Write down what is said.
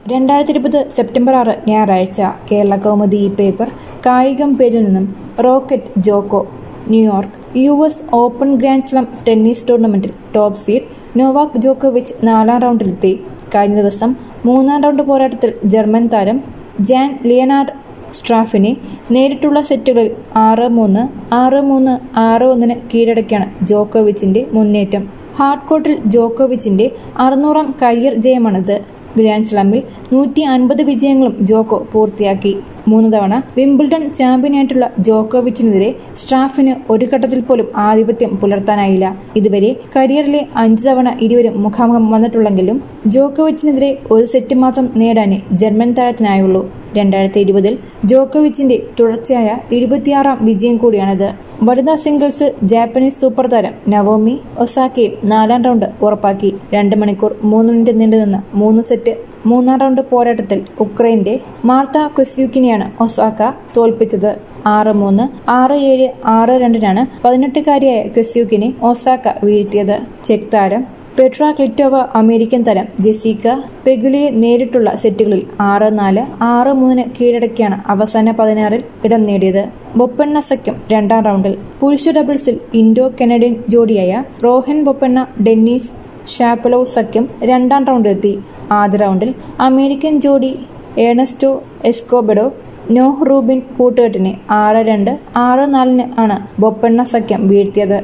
രണ്ടായിരത്തി ഇരുപത് സെപ്റ്റംബർ ആറ് ഞായറാഴ്ച കേരള കൗമുദി ഈ പേപ്പർ കായികം പേരിൽ നിന്നും rocket Djoko New York U S Open grand slam tennis ടൂർണമെന്റിൽ ടോപ്പ് സീഡ് നോവാക് ജോക്കോവിച്ച് നാലാം റൗണ്ടിലെത്തി കഴിഞ്ഞ ദിവസം മൂന്നാം റൗണ്ട് പോരാട്ടത്തിൽ ജർമ്മൻ താരം ജാൻ ലിയനാർഡ് സ്ട്രാഫിനെ നേരിട്ടുള്ള സെറ്റുകളിൽ ആറ് മൂന്ന് ആറ് മൂന്ന് ആറ് ഒന്നിന് കീഴടക്കിയാണ് ജോക്കോവിച്ചിന്റെ മുന്നേറ്റം ഹാർഡ് കോർട്ടിൽ ജോക്കോവിച്ചിന്റെ അറുന്നൂറാം കരിയർ ജയമാണിത് ഗ്രാൻഡ് സ്ലാമിൽ നൂറ്റി അൻപത് വിജയങ്ങളും ജോക്കോ പൂർത്തിയാക്കി മൂന്ന് തവണ വിംബിൾഡൺ ചാമ്പ്യനായിട്ടുള്ള ജോക്കോവിച്ചിനെതിരെ സ്ട്രാഫിന് ഒരു ഘട്ടത്തിൽ പോലും ആധിപത്യം പുലർത്താനായില്ല ഇതുവരെ കരിയറിലെ അഞ്ച് തവണ ഇരുവരും മുഖാമുഖം വന്നിട്ടുള്ളെങ്കിലും ജോക്കോവിച്ചിനെതിരെ ഒരു സെറ്റ് മാത്രം നേടാനേ ജർമ്മൻ താരത്തിനായുള്ളൂ രണ്ടായിരത്തി ഇരുപതിൽ ജോക്കോവിച്ചിന്റെ തുടർച്ചയായ ഇരുപത്തിയാറാം വിജയം കൂടിയാണിത് വനിതാ സിംഗിൾസിൽ ജാപ്പനീസ് സൂപ്പർ താരം നവോമി ഒസാക്കയും നാലാം റൗണ്ട് ഉറപ്പാക്കി രണ്ട് മണിക്കൂർ മൂന്ന് മിനിറ്റ് നീണ്ടുനിന്ന മൂന്ന് സെറ്റ് മൂന്നാം റൗണ്ട് പോരാട്ടത്തിൽ ഉക്രൈന്റെ മാർത്ത കൊസ്യൂക്കിനെയാണ് ഒസാക്ക തോൽപ്പിച്ചത് ആറ് മൂന്ന് ആറ് ഏഴ് ആറ് രണ്ടിനാണ് പതിനെട്ടുകാരിയായ കൊസ്യൂക്കിനെ ഒസാക്ക വീഴ്ത്തിയത് ചെക്ക് താരം പെട്ര ക്ലിറ്റോവ അമേരിക്കൻ താരം ജെസിക്ക പെഗുലിയെ നേരിട്ടുള്ള സെറ്റുകളിൽ ആറ് നാല് ആറ് മൂന്നിന് കീഴടക്കിയാണ് അവസാന പതിനാറിൽ ഇടം നേടിയത് ബൊപ്പണ്ണ സഖ്യം രണ്ടാം റൗണ്ടിൽ പുരുഷ ഡബിൾസിൽ ഇൻഡോ കനഡിയൻ ജോഡിയായ റോഹൻ ബൊപ്പണ്ണ ഡെന്നീസ് ഷാപ്പലോവ് സഖ്യം രണ്ടാം റൗണ്ടിലെത്തി ആദ്യ റൗണ്ടിൽ അമേരിക്കൻ ജോഡി ഏണസ്റ്റോ എസ്കോബഡോ നോഹ് റൂബിൻ കൂട്ടുകെട്ടിനെ ആറ് രണ്ട് ആറ് നാലിന് ആണ് ബൊപ്പണ്ണ സഖ്യം വീഴ്ത്തിയത്